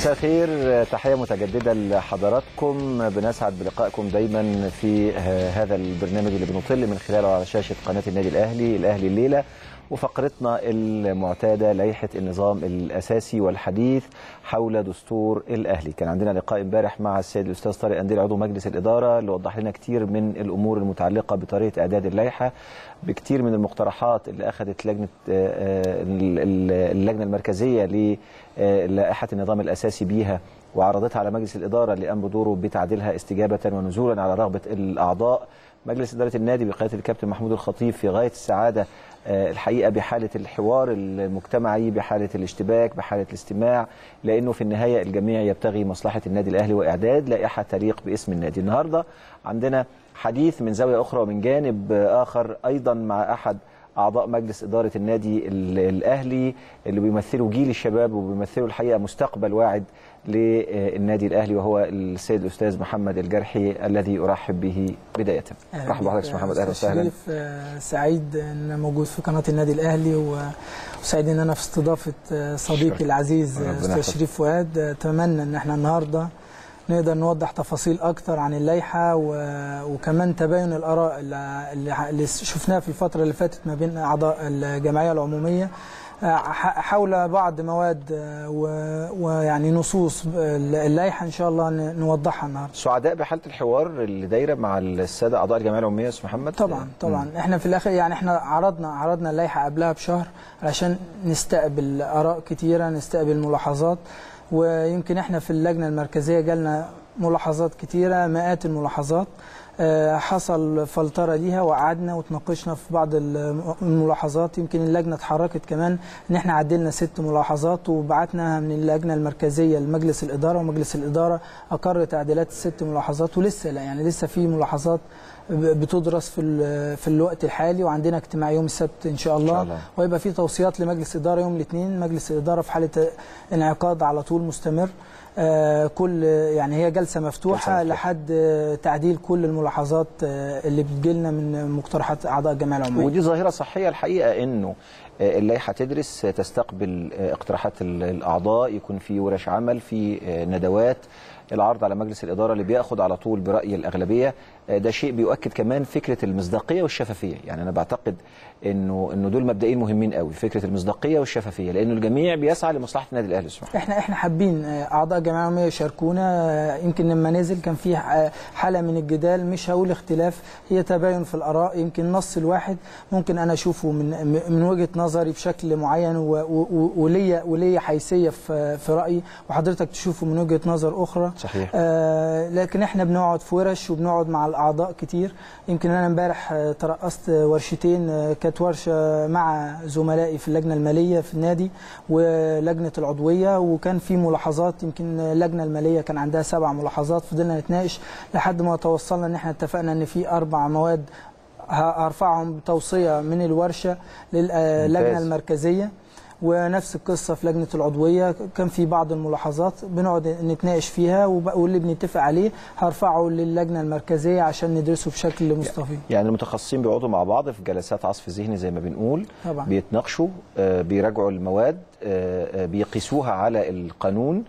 مساء الخير تحية متجددة لحضراتكم بنسعد بلقائكم دايما في هذا البرنامج اللي بنطل من خلاله على شاشة قناة النادي الأهلي الأهلي الليلة وفقرتنا المعتادة لائحة النظام الأساسي والحديث حول دستور الأهلي كان عندنا لقاء امبارح مع السيد الأستاذ طارق أنديل عضو مجلس الإدارة اللي وضح لنا كتير من الأمور المتعلقة بطريقة إعداد اللائحة بكتير من المقترحات اللي أخذت لجنة اللجنة المركزية للائحة النظام الأساسي بيها وعرضتها على مجلس الإدارة اللي قام بدوره بتعديلها استجابة ونزولا على رغبة الأعضاء مجلس إدارة النادي بقيادة الكابتن محمود الخطيب في غاية السعادة الحقيقه بحاله الحوار المجتمعي بحاله الاشتباك بحاله الاستماع لانه في النهايه الجميع يبتغي مصلحه النادي الاهلي واعداد لائحه تليق باسم النادي النهارده عندنا حديث من زاويه اخرى ومن جانب اخر ايضا مع احد اعضاء مجلس اداره النادي الاهلي اللي بيمثلوا جيل الشباب وبيمثلوا الحقيقه مستقبل واعد للنادي الاهلي وهو السيد الاستاذ محمد الجرحي الذي ارحب به بدايه. مرحبا بحضرتك محمد اهلا وسهلا. شريف سعيد ان انا موجود في قناه النادي الاهلي وسعيد ان انا في استضافه صديقي العزيز استاذ شريف فؤاد اتمنى ان احنا النهارده نقدر نوضح تفاصيل اكتر عن اللائحه و... وكمان تباين الاراء اللي, اللي شفناها في الفتره اللي فاتت ما بين اعضاء الجمعيه العموميه حول بعض مواد ويعني نصوص اللائحه ان شاء الله نوضحها النهارده. سعداء بحاله الحوار اللي دايره مع الساده اعضاء الجمعيه العموميه استاذ محمد؟ طبعا طبعا م. احنا في الاخر يعني احنا عرضنا عرضنا اللائحه قبلها بشهر علشان نستقبل اراء كتيره نستقبل ملاحظات ويمكن احنا في اللجنه المركزيه جالنا ملاحظات كتيره مئات الملاحظات حصل فلتره ليها وقعدنا وتناقشنا في بعض الملاحظات يمكن اللجنه اتحركت كمان ان احنا عدلنا ست ملاحظات وبعتناها من اللجنه المركزيه لمجلس الاداره ومجلس الاداره اقر تعديلات الست ملاحظات ولسه لا يعني لسه في ملاحظات بتدرس في في الوقت الحالي وعندنا اجتماع يوم السبت ان شاء الله, إن شاء الله. ويبقى في توصيات لمجلس الاداره يوم الاثنين مجلس الاداره في حاله انعقاد على طول مستمر آه كل يعني هي جلسه مفتوحه جلسة لحد آه تعديل كل الملاحظات آه اللي بتجيلنا من مقترحات اعضاء الجمعيه العموميه ودي ظاهره صحيه الحقيقه انه اللائحه تدرس تستقبل اقتراحات الاعضاء يكون في ورش عمل في ندوات العرض على مجلس الاداره اللي بياخد على طول براي الاغلبيه ده شيء بيؤكد كمان فكره المصداقيه والشفافيه يعني انا بعتقد انه انه دول مبدئين مهمين قوي فكره المصداقيه والشفافيه لانه الجميع بيسعى لمصلحه النادي الاهلي سبحانه احنا احنا حابين اعضاء الجمعيه العموميه يشاركونا يمكن لما نزل كان في حاله من الجدال مش هقول اختلاف هي تباين في الاراء يمكن نص الواحد ممكن انا اشوفه من من وجهه نظري بشكل معين وليا وليا حيثيه في في رايي وحضرتك تشوفه من وجهه نظر اخرى صحيح آه لكن احنا بنقعد في ورش وبنقعد مع الاعضاء كتير يمكن انا امبارح ترأست ورشتين كانت ورشه مع زملائي في اللجنه الماليه في النادي ولجنه العضويه وكان في ملاحظات يمكن اللجنه الماليه كان عندها سبع ملاحظات فضلنا نتناقش لحد ما توصلنا ان احنا اتفقنا ان في اربع مواد هرفعهم توصيه من الورشه للجنه المركزيه ونفس القصه في لجنه العضويه كان في بعض الملاحظات بنقعد نتناقش فيها واللي بنتفق عليه هرفعه للجنه المركزيه عشان ندرسه بشكل مستفيض. يعني المتخصصين بيقعدوا مع بعض في جلسات عصف ذهني زي ما بنقول طبعا. بيتناقشوا بيراجعوا المواد بيقيسوها على القانون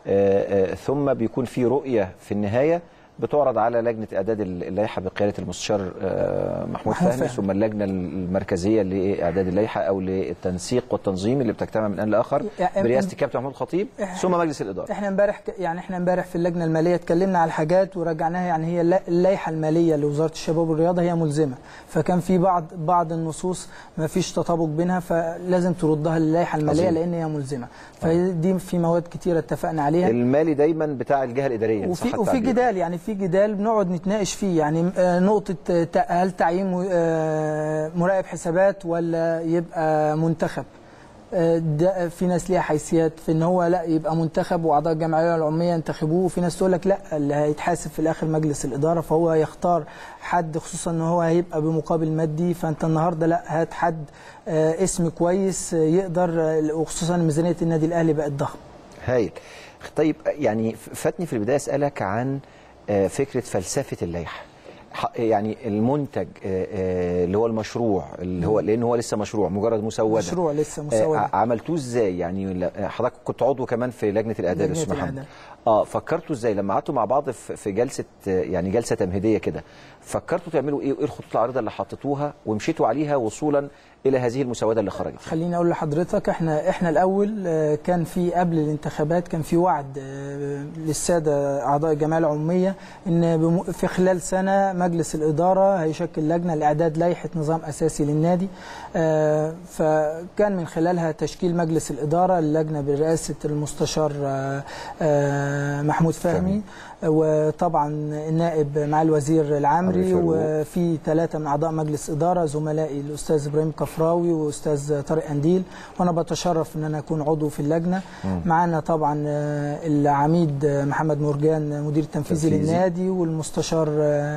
ثم بيكون في رؤيه في النهايه بتعرض على لجنه اعداد اللائحه بقياده المستشار محمود فهمي ثم اللجنه المركزيه لاعداد اللائحه او للتنسيق والتنظيم اللي بتجتمع من ان لاخر برئاسه الكابتن محمود الخطيب ثم مجلس الاداره. احنا امبارح يعني احنا امبارح في اللجنه الماليه اتكلمنا على الحاجات وراجعناها يعني هي اللائحه الماليه لوزاره الشباب والرياضه هي ملزمه فكان في بعض بعض النصوص ما فيش تطابق بينها فلازم تردها للائحه الماليه عظيم. لان هي ملزمه فدي في مواد كتيره اتفقنا عليها المالي دايما بتاع الجهه الاداريه وفي وفي جدال يعني في جدال بنقعد نتناقش فيه يعني نقطة هل تعيين مراقب حسابات ولا يبقى منتخب ده في ناس ليها حيثيات في ان هو لا يبقى منتخب واعضاء الجمعيه العموميه ينتخبوه وفي ناس تقول لك لا اللي هيتحاسب في الاخر مجلس الاداره فهو يختار حد خصوصا ان هو هيبقى بمقابل مادي فانت النهارده لا هات حد اسم كويس يقدر وخصوصا ميزانيه النادي الاهلي بقت ضخمه. هايل طيب يعني فاتني في البدايه اسالك عن فكره فلسفه اللائحه ح- يعني المنتج آه، آه، اللي هو المشروع اللي هو لان هو لسه مشروع مجرد مسوده مشروع لسه آه، مسوده ع- عملتوه ازاي يعني لا- حضرتك كنت عضو كمان في لجنه الاعداد يا لجنة استاذ محمد الإعداد. اه فكرتوا ازاي لما قعدتوا مع بعض في في جلسه آه، يعني جلسه تمهيديه كده فكرتوا تعملوا ايه وايه الخطوط العريضه اللي حطيتوها ومشيتوا عليها وصولا الى هذه المسوده اللي خرجت خليني اقول لحضرتك احنا احنا الاول آه، كان في قبل الانتخابات كان في وعد آه، للساده اعضاء الجمعيه العموميه ان بم- في خلال سنه مجلس الاداره هيشكل لجنه لاعداد لائحه نظام اساسي للنادي آه، فكان من خلالها تشكيل مجلس الاداره اللجنه برئاسه المستشار آه، آه، محمود فهمي. فهمي وطبعا النائب مع الوزير عمرو العمري فاروق. وفي ثلاثه من اعضاء مجلس اداره زملائي الاستاذ ابراهيم كفراوي واستاذ طارق انديل وانا بتشرف ان انا اكون عضو في اللجنه معانا طبعا آه، العميد آه، محمد مرجان مدير التنفيذي تنفيذي. للنادي والمستشار آه،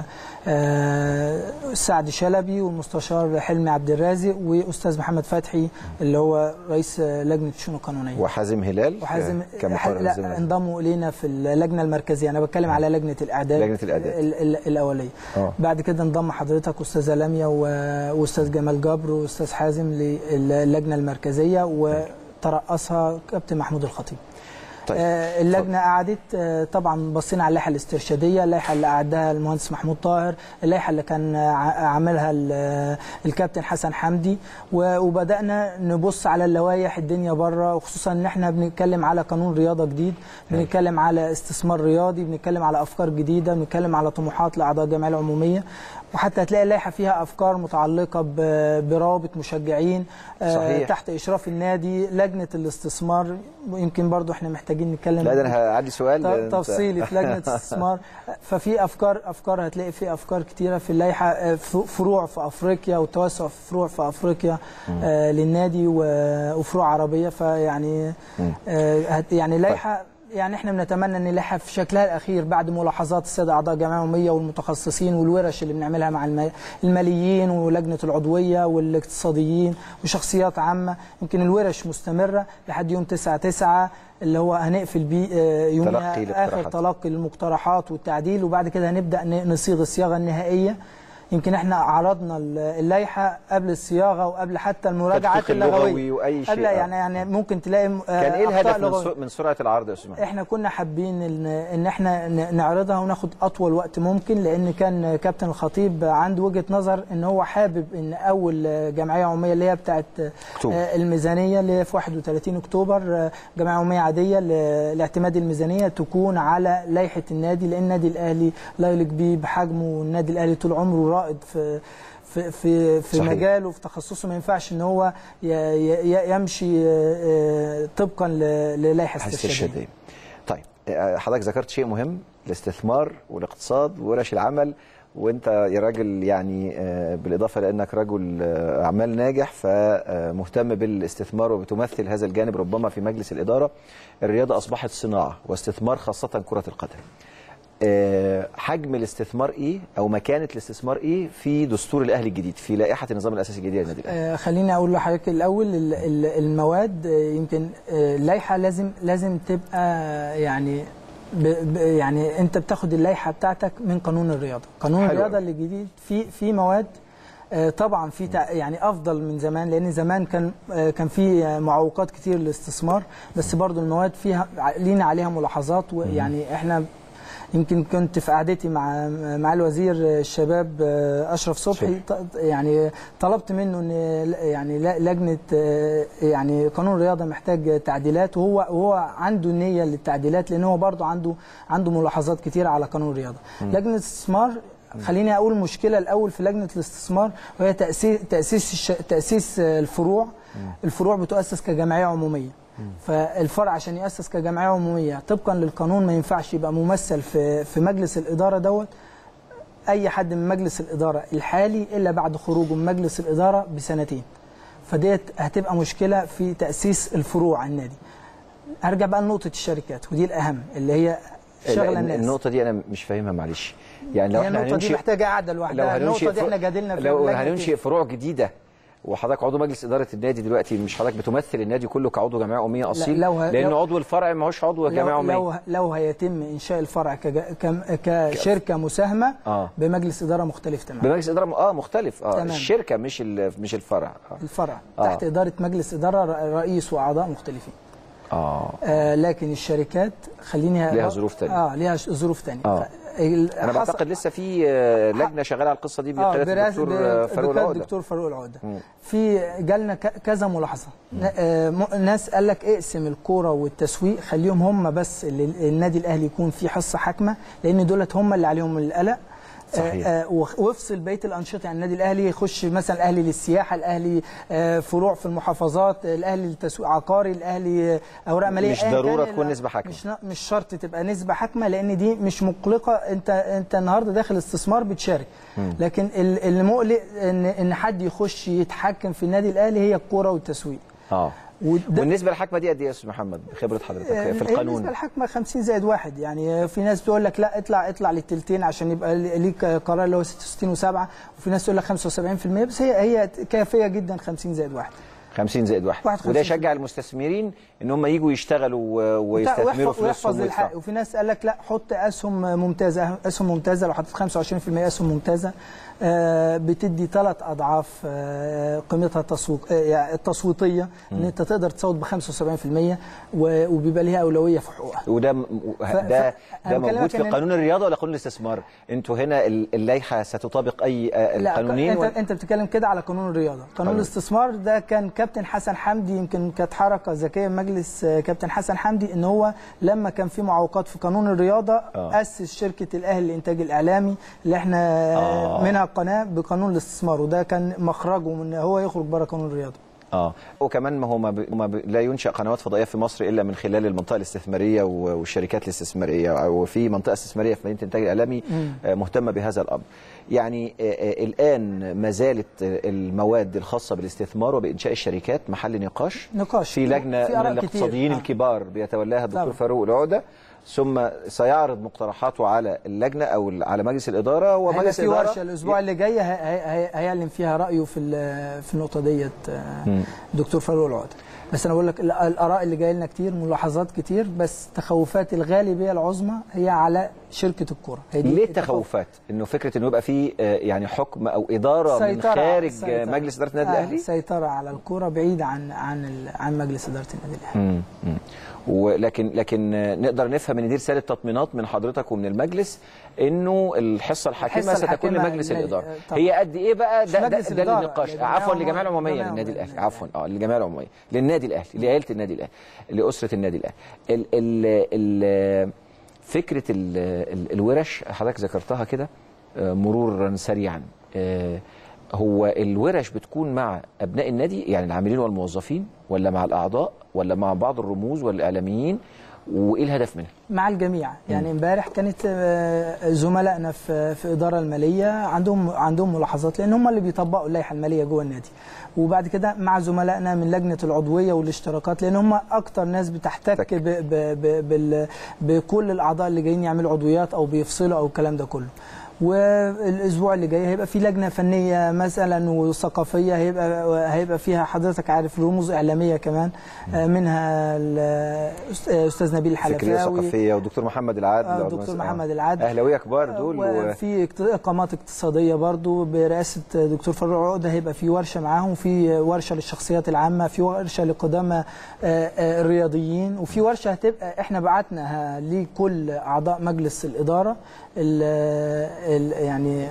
آه، سعد شلبي والمستشار حلمي عبد الرازق واستاذ محمد فتحي اللي هو رئيس آه، لجنه الشؤون القانونيه وحازم هلال وحازم ك- كمقرر لا زمن. انضموا الينا في اللجنه المركزيه انا بتكلم على لجنه الاعداد لجنة الإعداد. ال- ال- الاوليه آه. بعد كده انضم حضرتك استاذه لميا و- واستاذ جمال جبر واستاذ حازم للجنه المركزيه وترأسها كابتن محمود الخطيب طيب آه، اللجنه قعدت آه، طبعا بصينا على اللائحه الاسترشاديه اللائحه اللي اعدها المهندس محمود طاهر اللائحه اللي كان ع- عاملها ال- الكابتن حسن حمدي و- وبدانا نبص على اللوائح الدنيا بره وخصوصا ان احنا بنتكلم على قانون رياضه جديد بنتكلم على استثمار رياضي بنتكلم على افكار جديده بنتكلم على طموحات لاعضاء الجمعيه العموميه وحتى هتلاقي اللائحه فيها افكار متعلقه ب- بروابط مشجعين آه، صحيح. تحت اشراف النادي لجنه الاستثمار يمكن برضو احنا محتاجين نتكلم لا ده انا عندي سؤال ت- أنت- تفصيلي في لجنه الاستثمار ففي افكار افكار هتلاقي في افكار كتيره في اللائحه آه، ف- فروع في افريقيا وتوسع في فروع في افريقيا آه للنادي و- وفروع عربيه فيعني آه هت- يعني لائحه يعني احنا بنتمنى ان اللائحه في شكلها الاخير بعد ملاحظات الساده اعضاء الجمعيه العموميه والمتخصصين والورش اللي بنعملها مع الم- الماليين ولجنه العضويه والاقتصاديين وشخصيات عامه يمكن الورش مستمره لحد يوم 9 9 اللي هو هنقفل بيه آه، يومها تلقي اخر الاقتراحات. تلقي المقترحات والتعديل وبعد كده هنبدا ن- نصيغ الصياغه النهائيه يمكن احنا عرضنا ال- اللائحه قبل الصياغه وقبل حتى المراجعات تدقيق اللغوي اللغويه وأي شيء. قبل يعني يعني ممكن تلاقي م- كان ايه آه، أخطاء الهدف من, لغوية. سر- من سرعه العرض يا استاذ محمد؟ احنا كنا حابين ان ان احنا ن- نعرضها وناخد اطول وقت ممكن لان كان كابتن الخطيب عنده وجهه نظر ان هو حابب ان اول جمعيه عموميه اللي هي بتاعت أكتوبر. آه، الميزانيه اللي هي في 31 اكتوبر آه، جمعيه عموميه عاديه ل- لاعتماد الميزانيه تكون على لائحه النادي لان النادي الاهلي لا يليق بيه بحجمه والنادي الاهلي طول عمره رائد في في في في صحيح. مجاله في تخصصه ما ينفعش ان هو ي- ي- يمشي آه، آه، طبقا ل- للائحه حاسس استرشاديه الشديد طيب آه، حضرتك ذكرت شيء مهم الاستثمار والاقتصاد وورش العمل وانت يا راجل يعني آه، بالاضافه لانك رجل آه، اعمال ناجح فمهتم بالاستثمار وبتمثل هذا الجانب ربما في مجلس الاداره الرياضه اصبحت صناعه واستثمار خاصه كره القدم آه، حجم الاستثمار ايه او مكانه الاستثمار ايه في دستور الاهلي الجديد في لائحه النظام الاساسي الجديد للنادي الاهلي آه، خليني اقول لحضرتك الاول ال- ال- المواد آه، يمكن آه، اللائحه لازم لازم تبقى يعني ب ب يعني انت بتاخد اللائحه بتاعتك من قانون الرياضه قانون حلو الرياضه أوي. اللي جديد في في مواد آه، طبعا في تع- يعني افضل من زمان لان زمان كان آه، كان في آه، معوقات كتير للاستثمار بس برضو المواد فيها ع- لينا عليها ملاحظات ويعني احنا يمكن كنت في قعدتي مع مع الوزير الشباب آه، اشرف صبحي ط- يعني طلبت منه ان ل- يعني ل- لجنه آه، يعني قانون الرياضه محتاج تعديلات وهو وهو عنده النيه للتعديلات لان هو برضه عنده عنده ملاحظات كتيره على قانون الرياضه لجنه الاستثمار خليني اقول المشكله الاول في لجنه الاستثمار وهي تاسيس تاسيس الش- تاسيس آه، الفروع الفروع بتؤسس كجمعيه عموميه فالفرع عشان يأسس كجمعيه عموميه طبقا للقانون ما ينفعش يبقى ممثل في في مجلس الاداره دوت اي حد من مجلس الاداره الحالي الا بعد خروجه من مجلس الاداره بسنتين فديت هتبقى مشكله في تاسيس الفروع على النادي هرجع بقى لنقطه الشركات ودي الاهم اللي هي شغله ال- الناس النقطه دي انا مش فاهمها معلش يعني لو هي احنا النقطه دي هننشئ محتاجه قعده لو لوحدها هننشئ النقطه دي فروع- احنا جادلنا فيها لو بلجنة هننشئ فروع جديده وحضرتك عضو مجلس اداره النادي دلوقتي مش حضرتك بتمثل النادي كله كعضو جمعيه اميه اصيل لو ه- لان لو- عضو الفرع ما هوش عضو جمعيه لو, اميه لو, لو هيتم انشاء الفرع كج- كم- كشركه مساهمه آه. بمجلس اداره مختلف تماما بمجلس اداره م- اه مختلف اه تمام. الشركه مش ال- مش الفرع اه, الفرع آه. تحت اداره مجلس اداره ر- رئيس واعضاء مختلفين آه. آه لكن الشركات خليني ليها ظروف تانية. اه ليها ش- ظروف ثانيه آه. انا بعتقد لسه في آه، لجنه شغاله على القصه دي اه بقياده برئاسه الدكتور آه، فاروق بقيادة العقده الدكتور فاروق العقده في جالنا ك- كذا ملاحظه ن- آه، م- ناس قال لك اقسم الكوره والتسويق خليهم هم بس اللي النادي الاهلي يكون فيه حصه حاكمه لان دولت هم اللي عليهم القلق صحيح. آه، آه، وخ- وافصل بقيه الانشطه يعني النادي الاهلي يخش مثلا الاهلي للسياحه الاهلي آه، فروع في المحافظات الاهلي للتسويق عقاري الاهلي آه، اوراق ماليه مش أيا ضرورة كان تكون ال- نسبة حاكمة. مش ن- مش شرط تبقى نسبه حاكمه لان دي مش مقلقه انت انت النهارده داخل استثمار بتشارك لكن ال- المقلق ان ان حد يخش يتحكم في النادي الاهلي هي الكوره والتسويق اه وده- والنسبه للحكمه دي قد ايه يا استاذ محمد خبره حضرتك في هي القانون بالنسبه للحكمه 50 زائد واحد يعني في ناس بتقول لك لا اطلع اطلع للتلتين عشان يبقى ليك قرار اللي هو 66 و7 وفي ناس تقول لك 75% بس هي هي كافيه جدا 50 زائد واحد 50 زائد واحد واحد وده 50. يشجع المستثمرين ان هم يجوا يشتغلوا و- ويستثمروا ويحفظ, ويحفظ فلوسهم الحق ويدفعوا. وفي ناس قال لك لا حط اسهم ممتازه اسهم ممتازه لو حطيت 25% اسهم ممتازه آه، بتدي ثلاث اضعاف آه، قيمتها التسويق آه، يعني التصويتيه ان انت تقدر تصوت ب 75% و- وبيبقى ليها اولويه في حقوقها وده م- ف- ده ف- ده أنا موجود بكلمك في إن- قانون الرياضه ولا قانون الاستثمار انتوا هنا ال- اللائحه ستطابق اي آه، لا القانونين انت ولا- انت بتتكلم كده على قانون الرياضه قانون قانون. الاستثمار ده كان كابتن حسن حمدي يمكن كانت حركه ذكيه من مجلس آه، كابتن حسن حمدي ان هو لما كان في معوقات في قانون الرياضه آه. اسس شركه الاهلي للانتاج الاعلامي اللي احنا آه. آه. منها قناه بقانون الاستثمار وده كان مخرجه من هو يخرج بره قانون الرياضه اه وكمان ما هو ما, ب... ما ب... لا ينشا قنوات فضائيه في مصر الا من خلال المنطقه الاستثماريه و... والشركات الاستثماريه وفي منطقه استثماريه في مدينه الانتاج الاعلامي آه مهتمه بهذا الامر. يعني آه آه الان ما زالت آه، المواد الخاصه بالاستثمار وبانشاء الشركات محل نقاش نقاش في لجنه في من آراء الاقتصاديين كتير. آه. الكبار بيتولاها الدكتور طبعا. فاروق العقده ثم سيعرض مقترحاته على اللجنه او على مجلس الاداره هيبقى ومجلس في الاداره ورشه الاسبوع اللي جاي هي- هي- هي- هيعلن فيها رايه في ال- في النقطه ديت آه، دكتور فاروق العقده بس انا بقول لك ال- الاراء اللي جايه لنا كتير ملاحظات كتير بس تخوفات الغالبيه العظمى هي على شركه الكوره هي دي ليه التخوف. التخوفات؟ انه فكره انه يبقى في آه، يعني حكم او اداره من سيطرة- خارج سيطرة. آه، مجلس اداره النادي آه، الاهلي؟ سيطره على الكوره بعيد عن عن ال- عن مجلس اداره النادي الاهلي مم. مم. ولكن لكن آه، نقدر نفهم ان دي رساله تطمينات من حضرتك ومن المجلس انه الحصه الحاكمه الحصة ستكون الحاكمة لمجلس لل- الاداره طبعا. هي قد ايه بقى مش ده ده, مجلس ده الإدارة، النقاش للجمعية عفوا العمومية- للجمعيه العموميه الجمعية للنادي العمومية الاهلي عفوا اه للجمعيه العموميه للنادي الاهلي لعيله النادي الاهلي لاسره النادي الاهلي ال ال ال فكره ال ال الورش حضرتك ذكرتها كده آه، مرورا سريعا آه، هو الورش بتكون مع ابناء النادي يعني العاملين والموظفين ولا مع الاعضاء ولا مع بعض الرموز والاعلاميين وايه الهدف منها؟ مع الجميع يعني امبارح كانت آه، زملائنا في في الاداره الماليه عندهم عندهم ملاحظات لان هم اللي بيطبقوا اللائحه الماليه جوه النادي وبعد كده مع زملائنا من لجنه العضويه والاشتراكات لان هم اكتر ناس بتحتك تك. ب ب ب بال بكل الاعضاء اللي جايين يعملوا عضويات او بيفصلوا او الكلام ده كله والاسبوع اللي جاي هيبقى في لجنه فنيه مثلا وثقافيه هيبقى هيبقى فيها حضرتك عارف رموز اعلاميه كمان آه، منها الأست- استاذ نبيل فكريه الحلفاوي ثقافيه ودكتور محمد العادل آه، عضو دكتور مجلس- محمد العادل. اهلاويه كبار دول و... وفي اقت- اقامات اقتصاديه برضو برئاسه دكتور فاروق عقده هيبقى في ورشه معاهم في ورشه للشخصيات العامه في ورشه لقدامى آه، آه، الرياضيين وفي ورشه هتبقى احنا بعتناها لكل اعضاء مجلس الاداره ال ال يعني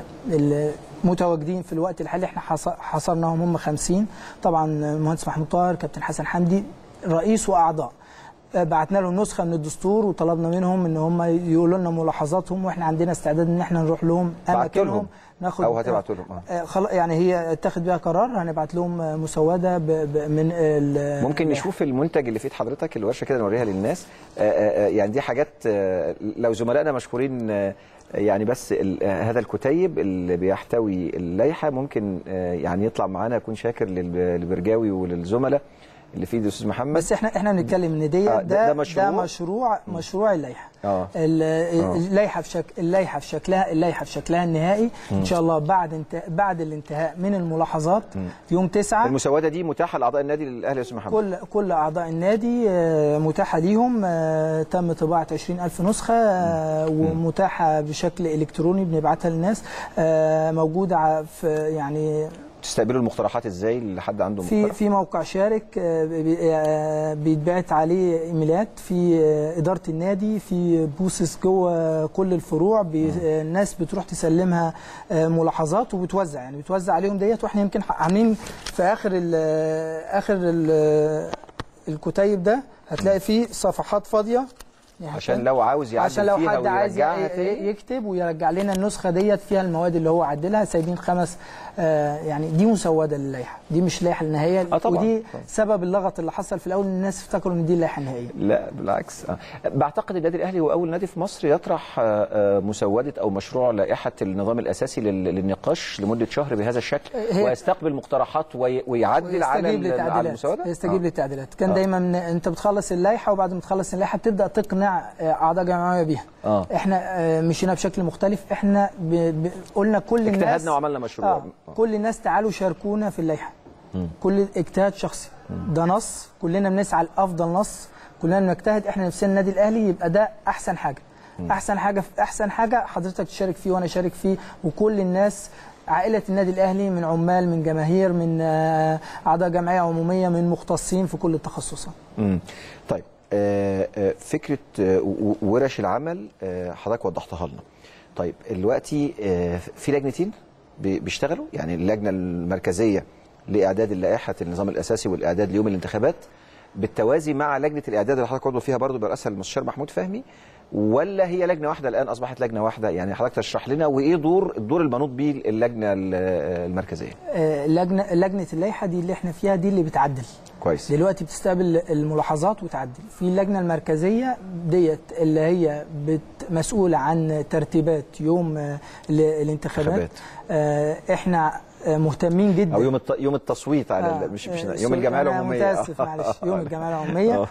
المتواجدين في الوقت الحالي احنا حص- حصرناهم هم 50 طبعا المهندس محمود طاهر كابتن حسن حمدي رئيس واعضاء بعتنا لهم نسخه من الدستور وطلبنا منهم ان هم يقولوا لنا ملاحظاتهم واحنا عندنا استعداد ان احنا نروح لهم بعتوا اماكنهم لهم ناخد او هتبعتوا لهم آه. آه، خلاص يعني هي اتخذ بها قرار هنبعت لهم آه، مسوده ب ب من ال- ممكن نشوف المنتج اللي في ايد حضرتك الورشه كده نوريها للناس آه، آه، آه، يعني دي حاجات آه، لو زملائنا مشكورين آه، يعني بس ال- آه، هذا الكتيب اللي بيحتوي اللائحه ممكن آه، يعني يطلع معانا يكون شاكر للب- للبرجاوي وللزملاء اللي في ايد الاستاذ محمد بس احنا احنا بنتكلم ان ديت آه، ده, ده- ده ده مشروع؟ مشروع مشروع, مشروع اللائحه اه ال- اللائحه في شكل اللائحه في شكلها اللائحه في شكلها النهائي ان شاء الله بعد انت بعد الانتهاء من الملاحظات يوم 9 المسوده دي متاحه لاعضاء النادي الاهلي يا استاذ محمد كل كل اعضاء النادي آه، متاحه ليهم آه، تم طباعه 20000 نسخه آه، ومتاحه بشكل الكتروني بنبعتها للناس آه، موجوده ع- في يعني تستقبلوا المقترحات ازاي لحد عنده في مقترح في موقع شارك آه، بي- آه، بيتبعت عليه ايميلات في آه، اداره النادي في بوسس جوه كل الفروع بي- آه، الناس بتروح تسلمها آه، ملاحظات وبتوزع يعني بتوزع عليهم ديت واحنا يمكن عاملين في اخر ال اخر ال الكتيب ده هتلاقي فيه صفحات فاضيه يعني عشان لو عاوز يعدل عشان لو فيها حد عايز ويرجعها ي- تاني يكتب ويرجع لنا النسخه ديت فيها المواد اللي هو عدلها سايبين خمس آه يعني دي مسوده للائحه دي مش اللائحه النهائيه آه طبعاً، ودي طبعاً. سبب اللغط اللي حصل في الاول إن الناس افتكروا ان دي اللائحه النهائيه لا بالعكس آه. بعتقد النادي الاهلي هو اول نادي في مصر يطرح آه، آه، مسوده او مشروع لائحه النظام الاساسي لل- للنقاش لمده شهر بهذا الشكل هي- ويستقبل مقترحات وي- ويعدل على يستجيب ال- على للتعديلات المسوده يستجيب آه. للتعديلات كان آه. دايما انت بتخلص اللائحه وبعد ما تخلص اللائحه بتبدا تقنع آه، اعضاء جمعيه بيها اه احنا آه، مشينا بشكل مختلف احنا ب... ب... قلنا كل الناس اجتهدنا وعملنا مشروع آه. كل الناس تعالوا شاركونا في اللائحه كل اجتهاد شخصي ده نص كلنا بنسعى لافضل نص كلنا بنجتهد احنا نفسنا النادي الاهلي يبقى ده احسن حاجه احسن حاجه في احسن حاجه حضرتك تشارك فيه وانا اشارك فيه وكل الناس عائله النادي الاهلي من عمال من جماهير من آه، اعضاء جمعيه عموميه من مختصين في كل التخصصات مم. طيب آه، آه، فكره آه، و- و- ورش العمل آه، حضرتك وضحتها لنا طيب دلوقتي آه، في لجنتين بي- بيشتغلوا يعني اللجنه المركزيه لاعداد لائحه النظام الاساسي والاعداد ليوم الانتخابات بالتوازي مع لجنه الاعداد اللي حضرتك عضو فيها برضه برئاسه المستشار محمود فهمي ولا هي لجنه واحده الان اصبحت لجنه واحده يعني حضرتك تشرح لنا وايه دور الدور المنوط به اللجنه ال- المركزيه آه، لجنه لجنه اللائحه دي اللي احنا فيها دي اللي بتعدل كويس دلوقتي بتستقبل الملاحظات وتعدل في اللجنه المركزيه ديت اللي هي بت مسؤوله عن ترتيبات يوم آه، ال- الانتخابات انتخابات. آه، احنا آه، مهتمين جدا او يوم الت... يوم التصويت على آه، ال- مش مش آه، يوم الجمعيه أنا العموميه متاسف معلش يوم الجمعيه العموميه آه.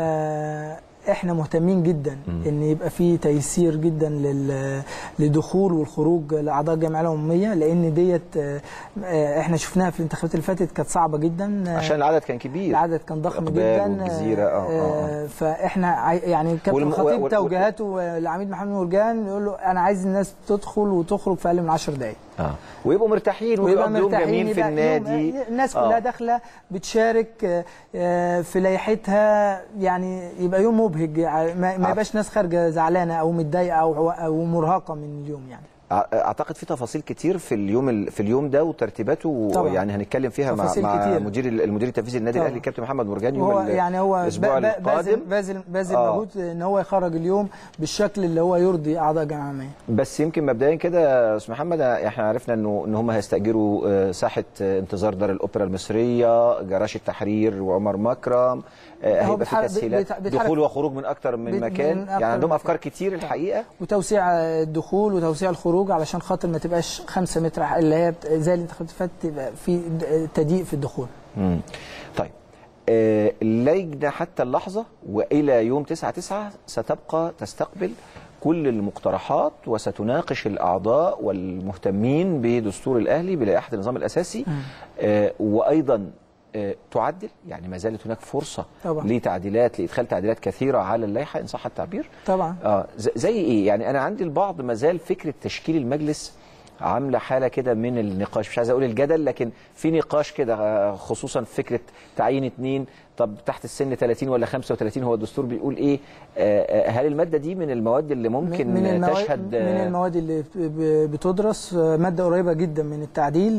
آه، احنا مهتمين جدا ان يبقى في تيسير جدا لل- لدخول والخروج لاعضاء الجمعيه العموميه لان ديت آه، آه، احنا شفناها في الانتخابات اللي فاتت كانت صعبه جدا آه، عشان العدد كان كبير العدد كان ضخم إقبال جدا والجزيرة، آه، آه، آه، فاحنا عاي- يعني كابتن والم- الخطيب وال- توجيهاته لعميد محمد مرجان يقول له انا عايز الناس تدخل وتخرج في اقل من 10 دقائق اه ويبقوا مرتاحين ويبقى ويبقى يوم مرتاحين جميل في يبقى النادي يوم الناس كلها آه. داخله بتشارك آه، آه، في لائحتها يعني يبقى يوم مبهج يعني ما ما عف- يبقاش ناس خارجه زعلانه او متضايقه او او مرهقه من اليوم يعني أع- اعتقد في تفاصيل كتير في اليوم ال- في اليوم ده وترتيباته طبعاً. يعني هنتكلم فيها مع تفاصيل مع كتير. مدير ال- المدير التنفيذي للنادي طبعاً. الاهلي كابتن محمد مرجان يوم هو ال- يعني هو الاسبوع ب- ب- باذل القادم باذل باذل آه. مجهود ان هو يخرج اليوم بالشكل اللي هو يرضي اعضاء الجمعيه العموميه بس يمكن مبدئيا كده يا استاذ محمد احنا عرفنا انه ان هم هيستاجروا آه، ساحه آه، انتظار دار الاوبرا المصريه جراج التحرير وعمر مكرم آه، هو هيبقى في بيتحرك- تسهيلات بيتح- بيتحرك- دخول وخروج من اكتر من بيت- مكان من أكتر يعني عندهم من افكار مكان. كتير الحقيقه وتوسيع الدخول وتوسيع الخروج علشان خاطر ما تبقاش 5 متر اللي هي بت- زي الانتخابات اللي فاتت تبقى في د- تضييق في الدخول مم. طيب آه، اللجنة حتى اللحظة وإلى يوم 9 9 ستبقى تستقبل كل المقترحات وستناقش الأعضاء والمهتمين بدستور الأهلي بلائحة النظام الأساسي آه، وأيضا آه، تعدل يعني ما زالت هناك فرصة طبعا. لتعديلات لإدخال تعديلات كثيرة على اللائحة إن صح التعبير طبعا اه ز- زي ايه يعني انا عندي البعض ما زال فكره تشكيل المجلس عامله حاله كده من النقاش مش عايز اقول الجدل لكن في نقاش كده آه، خصوصا في فكره تعيين اتنين طب تحت السن 30 ولا 35 هو الدستور بيقول ايه آه، آه، هل الماده دي من المواد اللي ممكن من المواد تشهد من المواد اللي بت- ب- بتدرس آه، ماده قريبه جدا من التعديل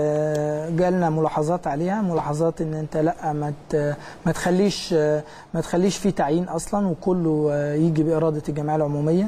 آه، جالنا ملاحظات عليها ملاحظات ان انت لا ما ت- ما تخليش آه، ما تخليش في تعيين اصلا وكله آه، يجي باراده الجمعيه العموميه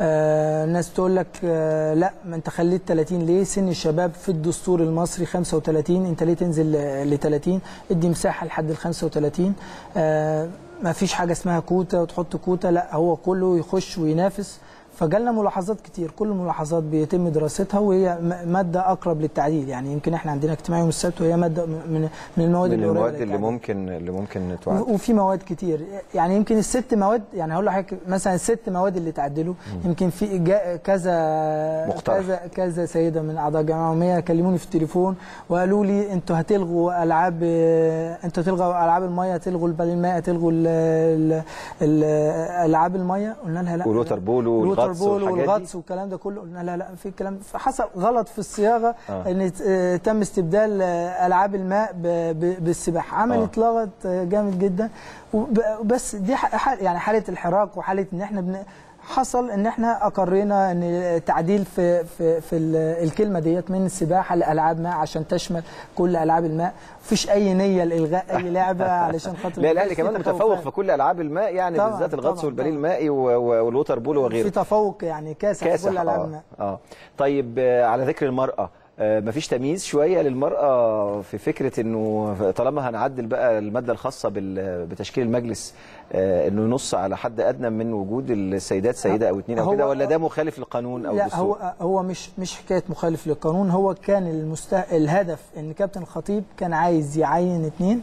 آه، الناس تقول لك آه، لا ما انت خليت 30 ليه سن الشباب في الدستور المصري 35 انت ليه تنزل ل 30 ادي مساحه لحد ال 35 آه، ما فيش حاجه اسمها كوتا وتحط كوتا لا هو كله يخش وينافس فجالنا ملاحظات كتير كل الملاحظات بيتم دراستها وهي م- ماده اقرب للتعديل يعني يمكن احنا عندنا اجتماع يوم السبت وهي ماده من من المواد من اللي قريبة المواد اللي للتعديل. ممكن اللي ممكن تعد و- وفي مواد كتير يعني يمكن الست مواد يعني هقول لحضرتك مثلا الست مواد اللي تعدلوا يمكن في جا- كذا مقترح. كذا كذا سيده من اعضاء الجامعه العموميه كلموني في التليفون وقالوا لي انتوا هتلغوا العاب انتوا هتلغوا العاب الميه هتلغوا البال الماء هتلغوا ال- ال- ال- العاب الميه قلنا لها لا والوتر بول والغطس الوتر بول والحاجات دي. والغطس والكلام ده كله قلنا لا لا في كلام فحصل غلط في الصياغه آه. ان آه، تم استبدال آه، العاب الماء ب- ب- بالسباحه عملت لغط آه، جامد جدا وب- بس دي ح- ح- يعني حاله الحراك وحاله ان احنا بن حصل ان احنا اقرينا ان التعديل في في في ال- الكلمه ديت من السباحه لالعاب ماء عشان تشمل كل العاب الماء مفيش اي نيه لالغاء اي لعبه علشان خاطر لا الاهلي في كمان تفوق متفوق فعلا. في كل العاب الماء يعني طبعاً، بالذات الغطس طبعاً، والباليه طبعاً. المائي و- و- والوتر بول في وغيره تفوق يعني كاسح, في كاسح كل العاب اه الماء اه طيب آه، على ذكر المرأة آه، مفيش تمييز شوية للمرأة في فكرة انه طالما هنعدل بقى المادة الخاصة بال- بتشكيل المجلس آه، انه ينص على حد ادنى من وجود السيدات سيدة او اتنين او هو- كده ولا ده مخالف للقانون او لا الدستور؟ هو هو مش مش حكايه مخالف للقانون هو كان المسته... الهدف ان كابتن الخطيب كان عايز يعين اثنين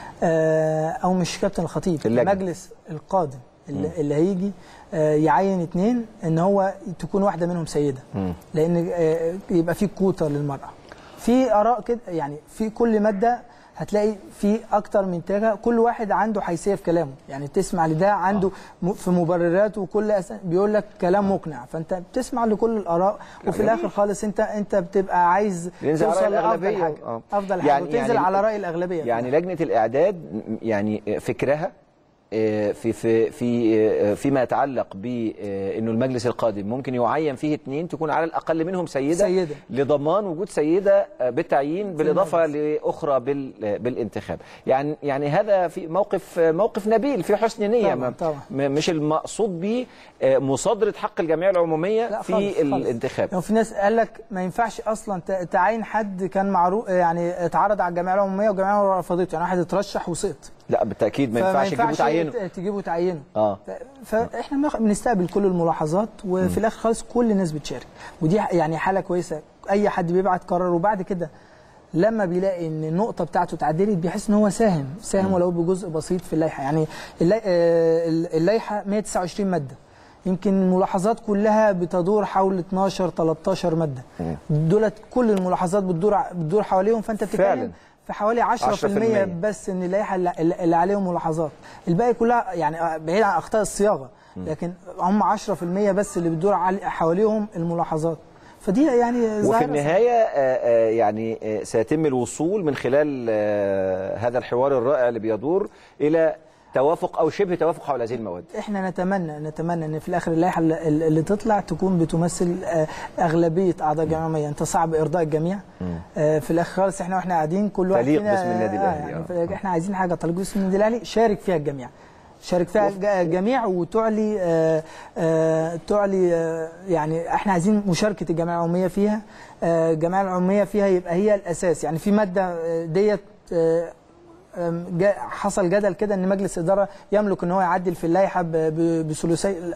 آه او مش كابتن الخطيب اللجنة. المجلس القادم اللي, اللي هيجي آه يعين اثنين ان هو تكون واحده منهم سيده مم. لان آه يبقى في كوتا للمراه في اراء كده يعني في كل ماده هتلاقي في اكتر من تاجة كل واحد عنده حيثيه في كلامه يعني تسمع لده عنده م- في مبرراته وكل أس... بيقول لك كلام مقنع فانت بتسمع لكل الاراء وفي جميل. الاخر خالص انت انت بتبقى عايز ينزل على رأي توصل لافضل الأغلبية. حاجه آه. افضل حاجه يعني- وتنزل يعني- على راي الاغلبيه يعني لجنة الإعداد م- يعني فكرها آه، في في في آه، فيما يتعلق بانه المجلس القادم ممكن يعين فيه اثنين تكون على الاقل منهم سيده سيدة. لضمان وجود سيده آه، بالتعيين بالاضافه لاخرى بال- آه، بالانتخاب يعني يعني هذا في موقف آه، موقف نبيل في حسن نيه طبعاً، ما- طبعاً. م- مش المقصود به آه، مصادره حق الجمعيه العموميه لا في خالص، خالص. الانتخاب يعني في ناس قال لك ما ينفعش اصلا ت- تعين حد كان معروف يعني اتعرض على الجمعيه العموميه والجمعيه العموميه رفضته يعني واحد اترشح وسقط لا بالتاكيد ما فما ينفعش يجيبوا تعينه ت- تجيبوا تعينه اه ف- فاحنا بناخ- بنستقبل كل الملاحظات وفي الاخر خالص كل الناس بتشارك ودي ح- يعني حاله كويسه اي حد بيبعت قرار وبعد كده لما بيلاقي ان النقطه بتاعته اتعدلت بيحس ان هو ساهم ساهم ولو بجزء بسيط في اللائحه يعني اللي- آه، اللائحه 129 ماده يمكن الملاحظات كلها بتدور حول 12 13 ماده دولت كل الملاحظات بتدور ع- بتدور حواليهم فانت فعلاً. بتتكلم في حوالي 10% 10% بس ان اللائحه اللي, اللي عليهم ملاحظات الباقي كلها يعني بعيد عن اخطاء الصياغه لكن هم 10% بس اللي بتدور علي- حواليهم الملاحظات فدي يعني وفي ظاهرة النهاية آه، آه، يعني آه، سيتم الوصول من خلال آه، هذا الحوار الرائع اللي بيدور إلى توافق أو شبه توافق حول هذه المواد احنا نتمنى نتمنى ان في الاخر اللائحه اللي, اللي تطلع تكون بتمثل آه، اغلبيه اعضاء الجمعيه العموميه انت صعب ارضاء الجميع آه، في الاخر خالص احنا واحنا قاعدين كل واحد تليق فينا- باسم النادي آه، الأهلي، يعني آه. في- احنا عايزين حاجه تليق باسم النادي الاهلي شارك فيها الجميع شارك فيها الج- الجميع وتعلي آه، آه، تعلي آه، يعني احنا عايزين مشاركه الجمعيه العموميه فيها آه، الجمعيه العموميه فيها يبقى هي الاساس يعني في ماده آه، ديت آه، آم، جا- حصل جدل كده ان مجلس الاداره يملك ان هو يعدل في اللائحه ب- ب- بثلثي لا،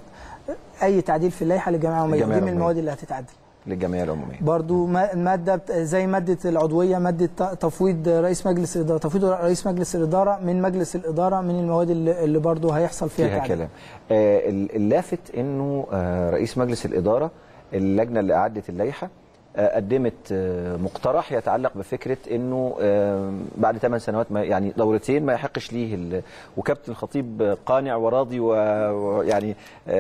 اي تعديل في اللائحه للجمعيه العموميه الجمعية دي من العمومية. المواد اللي هتتعدل للجمعية العمومية برضو ما- ماده بت- زي ماده العضويه ماده ت- تفويض رئيس مجلس الاداره تفويض رئيس مجلس الاداره من مجلس الاداره من المواد اللي, اللي برضو هيحصل فيها, فيها تعديل. كلام آه، ال- اللافت أنه آه، رئيس مجلس الإدارة اللجنة اللي أعدت اللائحة آه، قدمت آه، مقترح يتعلق بفكره انه آه، بعد ثمان سنوات ما يعني دورتين ما يحقش ليه ال- وكابتن الخطيب قانع وراضي و- ويعني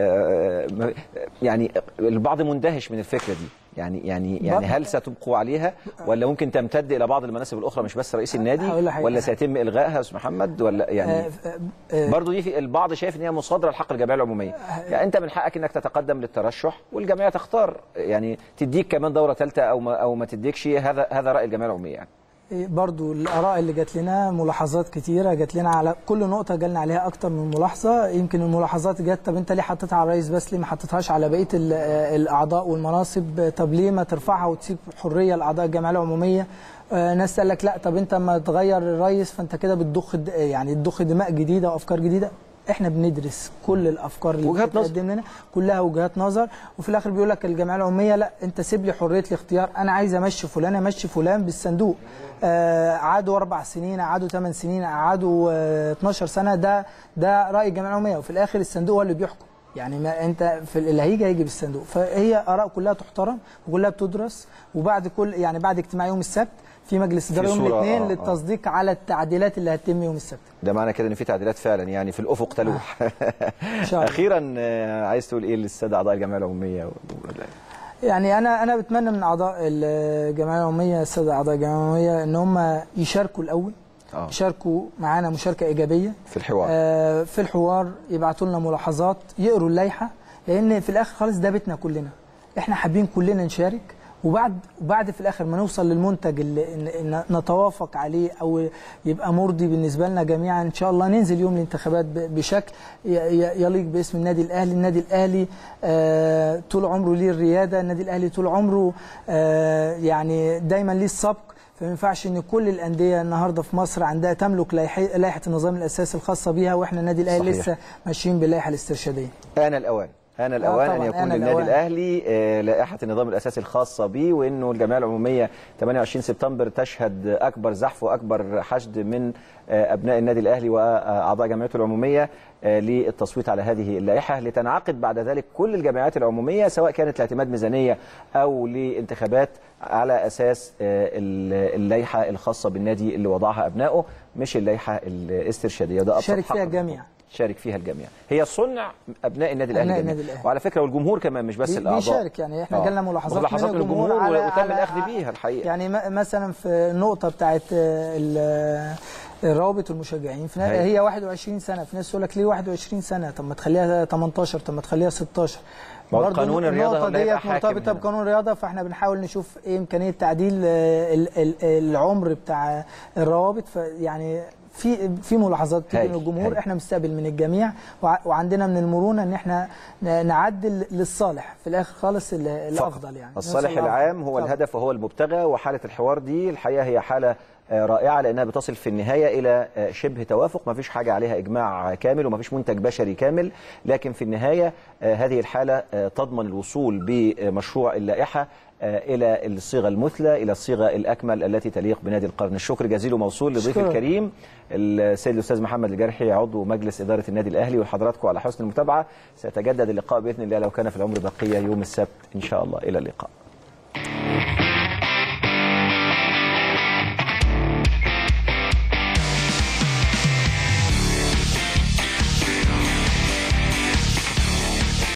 آه، ما- يعني البعض مندهش من الفكره دي يعني يعني يعني هل ستبقوا عليها ولا ممكن تمتد الى بعض المناصب الاخرى مش بس رئيس النادي هقول لك حاجة. ولا سيتم الغائها يا استاذ محمد ولا يعني آه، آه، آه، برضه دي في البعض شايف ان هي مصادره لحق الجمعيه العموميه يعني انت من حقك انك تتقدم للترشح والجمعيه تختار يعني تديك كمان دوره ثالثه او ما او ما تديكش هذا هذا راي الجمعيه العموميه يعني برضو الآراء اللي جات لنا ملاحظات كتيرة جات لنا على كل نقطة جالنا عليها أكتر من ملاحظة يمكن الملاحظات جت طب أنت ليه حطيتها على الرئيس بس ليه ما حطيتهاش على بقية ال- الأعضاء والمناصب طب ليه ما ترفعها وتسيب حرية لأعضاء الجمعية العمومية آه، ناس قال لك لا طب أنت ما تغير الرئيس فأنت كده بتضخ الد- يعني تضخ دماء جديدة وأفكار جديدة احنا بندرس كل الافكار اللي وجهات نظر. بتتقدم لنا كلها وجهات نظر وفي الاخر بيقول لك الجمعيه العموميه لا انت سيب لي حريه الاختيار انا عايز امشي فلان امشي فلان بالصندوق آه قعدوا اربع سنين قعدوا ثمان سنين قعدوا آه 12 سنه ده ده راي الجمعيه العموميه وفي الاخر الصندوق هو اللي بيحكم يعني ما انت في اللي هيجي هيجي بالصندوق فهي اراء كلها تحترم وكلها بتدرس وبعد كل يعني بعد اجتماع يوم السبت في مجلس اداره يوم صورة، الاثنين آه، آه. للتصديق على التعديلات اللي هتتم يوم السبت ده معنى كده ان في تعديلات فعلا يعني في الافق تلوح ان شاء الله اخيرا آه، عايز تقول ايه للساده اعضاء الجمعيه العموميه يعني انا انا بتمنى من اعضاء الجمعيه العموميه الساده اعضاء الجمعيه العموميه ان هم يشاركوا الاول اه يشاركوا معانا مشاركه ايجابيه في الحوار آه، في الحوار يبعتوا لنا ملاحظات يقروا اللائحه لان في الاخر خالص ده بيتنا كلنا احنا حابين كلنا نشارك وبعد وبعد في الاخر ما نوصل للمنتج اللي ن- ن- نتوافق عليه او يبقى مرضي بالنسبه لنا جميعا ان شاء الله ننزل يوم الانتخابات ب- بشكل ي- ي- يليق باسم النادي الاهلي النادي الاهلي آه، طول عمره ليه الرياده النادي الاهلي طول عمره آه، يعني دايما ليه السبق فما ينفعش ان كل الانديه النهارده في مصر عندها تملك لائحه لائحة النظام الاساسي الخاصه بيها واحنا النادي الاهلي صحيح. لسه ماشيين باللائحه الاسترشاديه آن الأوان آن الأوان أن طبعاً، يكون آن للنادي الأوان. الأهلي آه، لائحة النظام الأساسي الخاصة به وأنه الجمعية العمومية 28 سبتمبر تشهد أكبر زحف وأكبر حشد من آه، أبناء النادي الأهلي وأعضاء جمعيته العمومية آه، للتصويت على هذه اللائحة لتنعقد بعد ذلك كل الجمعيات العمومية سواء كانت لاعتماد ميزانية أو لانتخابات على أساس آه، ال- اللائحة الخاصة بالنادي اللي وضعها أبنائه مش اللائحة الاسترشادية ده أبسط شارك حق فيها الجميع. شارك فيها الجميع هي صنع ابناء النادي الاهلي أبناء جميعاً. النادي الأهلي. وعلى فكره والجمهور كمان مش بس بي- الاعضاء بيشارك يعني احنا آه. جالنا ملاحظات, ملاحظات من الجمهور على وتم على- الأخذ بيها الحقيقة. يعني م- مثلا في النقطه بتاعت آه، ال- روابط المشجعين في نا- هاي. هي 21 سنه في ناس تقول لك ليه 21 سنه طب ما تخليها 18 طب ما تخليها 16 ما هو برضو قانون الرياضة النقطة لا يبقى ديت حاكم مرتبطة هنا. بقانون الرياضة فاحنا بنحاول نشوف ايه إمكانية تعديل آه، ال- ال- العمر بتاع الروابط فيعني في في ملاحظات بتيجي هاي. من الجمهور هاي. احنا بنستقبل من الجميع وع- وعندنا من المرونة ان احنا ن- نعدل للصالح في الاخر خالص ال- الافضل يعني الصالح نوصل العام هو طبعاً. الهدف وهو المبتغى وحاله الحوار دي الحقيقه هي حاله آه، رائعه لانها بتصل في النهايه الى آه، شبه توافق ما فيش حاجه عليها اجماع كامل وما فيش منتج بشري كامل لكن في النهايه آه، هذه الحاله آه، تضمن الوصول بمشروع اللائحه آه، الى الصيغه المثلى الى الصيغه الاكمل التي تليق بنادي القرن الشكر جزيل وموصول لضيف شكراً. الكريم السيد الاستاذ محمد الجرحي عضو مجلس اداره النادي الاهلي وحضراتكم على حسن المتابعه سيتجدد اللقاء باذن الله لو كان في العمر بقيه يوم السبت ان شاء الله الى اللقاء